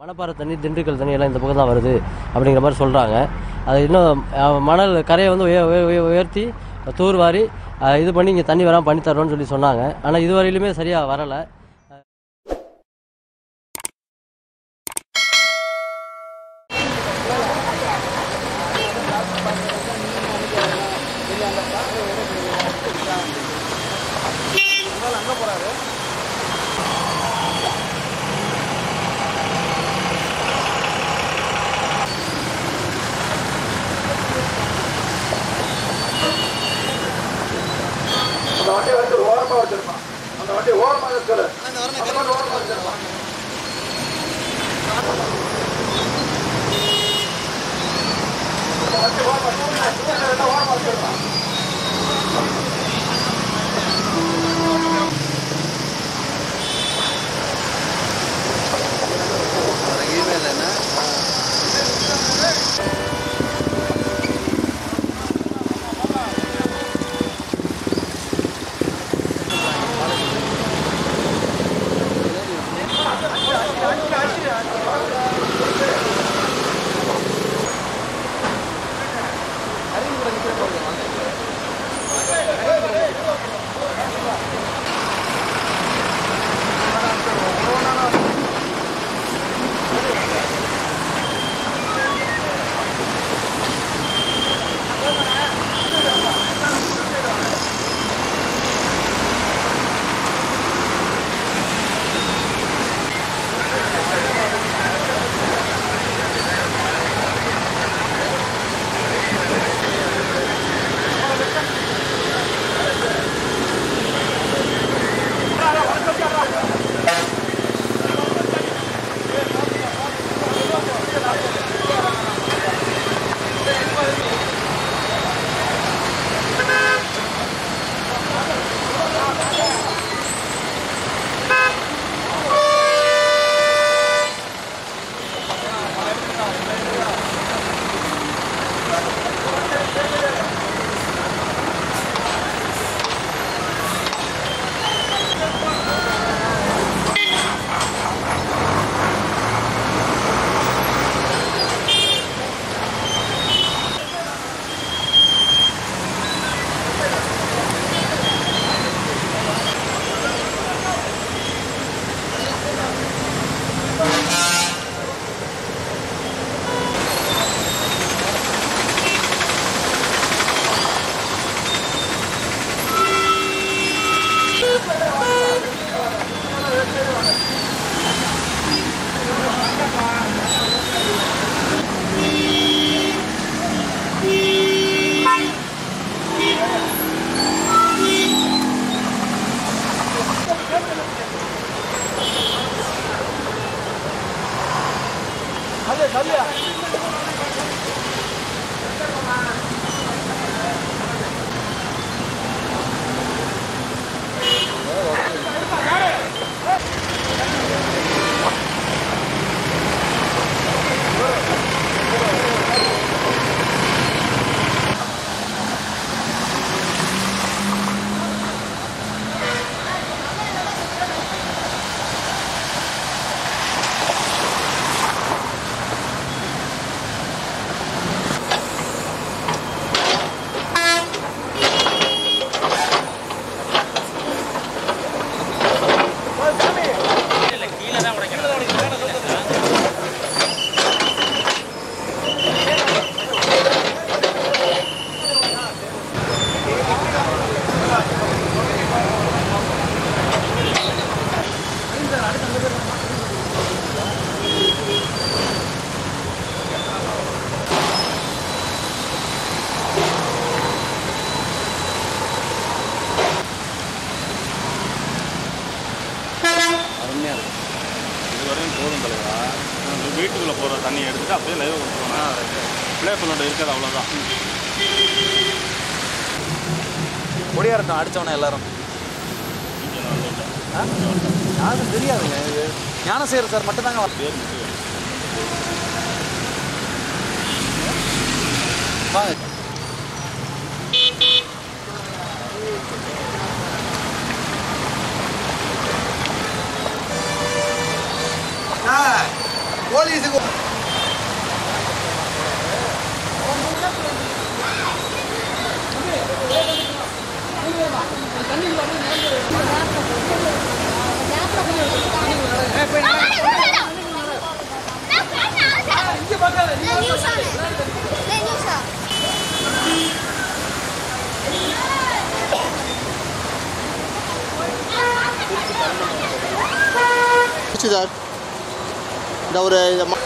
மணப்பாறை தண்ணி திண்டுக்கல் தண்ணி எல்லாம் இந்த பக்கம் தான் வருது அப்படிங்கிற மாதிரி சொல்கிறாங்க அது இன்னும் அஹ், மணல் கரையை வந்து உய- உய- உய- உயர்த்தி தூர்வாரி அஹ், இது பண்ணி இங்கே தண்ணி வராமல் பண்ணி தரோன்னு சொல்லி சொன்னாங்க ஆனால் இதுவரையிலுமே சரியாக வரலை அந்த வண்டியை வச்சு ஓரமா வச்சிருப்பான் அந்த வண்டி ஓரமா இருக்குது ஓரமா வச்சிருப்பான் அந்த வண்டி ஓரமா தூங்க- தூங்க வேண்டாம், ஓரமா வச்சிருப்பான் அருமையாக இருக்கும் இதுவரையும் போதும் தலைவா நம்ம வீட்டுக்குள்ளே போகிற தண்ணியை எடுத்துட்டு அப்படியே லைவ் கொடுத்துருவோம் பிளே பண்ணோட இருக்காது அவ்வளோதான் முடியா இருக்கும் அடித்தவனே எல்லாரும் ஆ? யாருக்கும் தெரியாதுங்க இது ஞானசேகர் சார் மட்டும் தாங்க பேர் முக்கியம் வாங்க போலீஸுக்கு சார் இந்த ஒரு இந்த ம-